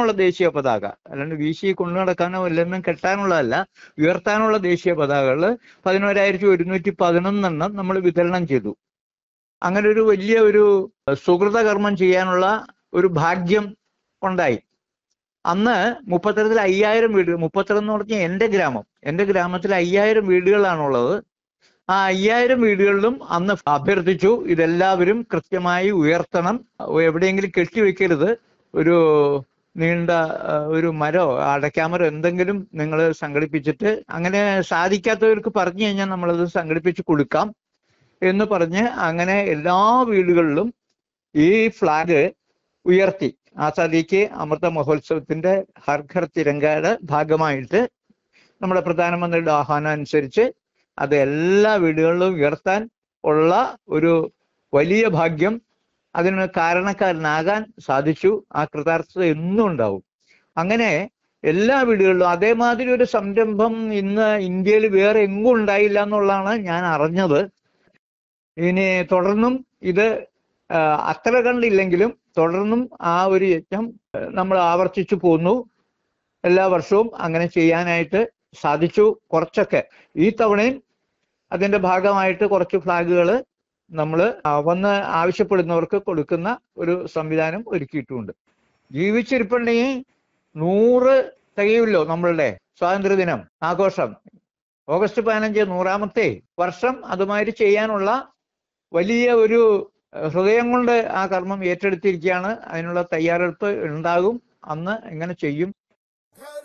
ഉയർത്താനുള്ള ദേശീയ പതാക അല്ലാണ്ട് വീശി കൊണ്ടു നടക്കാനോ എല്ലാം കെട്ടാനുള്ളതല്ല ഉയർത്താനുള്ള ദേശീയ പതാകകൾ പതിനോരായിരത്തി ഒരുന്നൂറ്റി പതിനൊന്നെണ്ണം നമ്മൾ വിതരണം ചെയ്തു അങ്ങനെ ഒരു വലിയ ഒരു സുഹൃത കർമ്മം ചെയ്യാനുള്ള ഒരു ഭാഗ്യം ഉണ്ടായി അന്ന് മുപ്പത്തിരണ്ടിൽ അയ്യായിരം വീട് മുപ്പത്തിരണ്ട് എന്ന് പറഞ്ഞാൽ എൻ്റെ ഗ്രാമം എൻ്റെ ഗ്രാമത്തിൽ അയ്യായിരം വീടുകളാണുള്ളത് ആ അയ്യായിരം വീടുകളിലും അന്ന് അഭ്യർത്ഥിച്ചു ഇതെല്ലാവരും കൃത്യമായി ഉയർത്തണം എവിടെയെങ്കിലും കെട്ടിവെക്കരുത് ഒരു നീണ്ട ആ, ഒരു മരോ അടയ്ക്കാമരോ എന്തെങ്കിലും നിങ്ങൾ സംഘടിപ്പിച്ചിട്ട് അങ്ങനെ സാധിക്കാത്തവർക്ക് പറഞ്ഞു കഴിഞ്ഞാൽ നമ്മളത് സംഘടിപ്പിച്ച് കൊടുക്കാം എന്ന് പറഞ്ഞ് അങ്ങനെ എല്ലാ വീടുകളിലും ഈ ഫ്ലാഗ് ഉയർത്തി ആസാദിക്ക് അമൃത മഹോത്സവത്തിന്റെ ഹർ ഘർ തിരങ്കയുടെ ഭാഗമായിട്ട് നമ്മുടെ പ്രധാനമന്ത്രിയുടെ ആഹ്വാനം അനുസരിച്ച് അത് എല്ലാ വീടുകളിലും ഉയർത്താൻ ഉള്ള ഒരു വലിയ ഭാഗ്യം അതിന് കാരണക്കാരനാകാൻ സാധിച്ചു ആ കൃതാർത്ഥത എന്നും ഉണ്ടാവും അങ്ങനെ എല്ലാ വീടുകളിലും അതേമാതിരി ഒരു സംരംഭം ഇന്ന് ഇന്ത്യയിൽ വേറെ എങ്ങും ഉണ്ടായില്ല എന്നുള്ളതാണ് ഞാൻ അറിഞ്ഞത് ഇനി തുടർന്നും ഇത് ആ, അത്ര കണ്ടില്ലെങ്കിലും തുടർന്നും ആ ഒരു യജ്ഞം നമ്മൾ ആവർത്തിച്ചു പോന്നു എല്ലാ വർഷവും അങ്ങനെ ചെയ്യാനായിട്ട് സാധിച്ചു കുറച്ചൊക്കെ ഈ തവണയും അതിന്റെ ഭാഗമായിട്ട് കുറച്ച് ഫ്ലാഗുകൾ നമ്മൾ വന്ന് ആവശ്യപ്പെടുന്നവർക്ക് കൊടുക്കുന്ന ഒരു സംവിധാനം ഒരുക്കിയിട്ടുമുണ്ട് ജീവിച്ചിരിപ്പുണ്ടെങ്കിൽ നൂറ് തികയുമല്ലോ നമ്മളുടെ സ്വാതന്ത്ര്യദിനം ആഘോഷം ഓഗസ്റ്റ് പതിനഞ്ച് നൂറാമത്തെ വർഷം അതുമാതിരി ചെയ്യാനുള്ള വലിയ ഒരു ഏഹ്, ഹൃദയം കൊണ്ട് ആ കർമ്മം ഏറ്റെടുത്തിരിക്കുകയാണ് അതിനുള്ള തയ്യാറെടുപ്പ് ഉണ്ടാകും അന്ന് എങ്ങനെ ചെയ്യും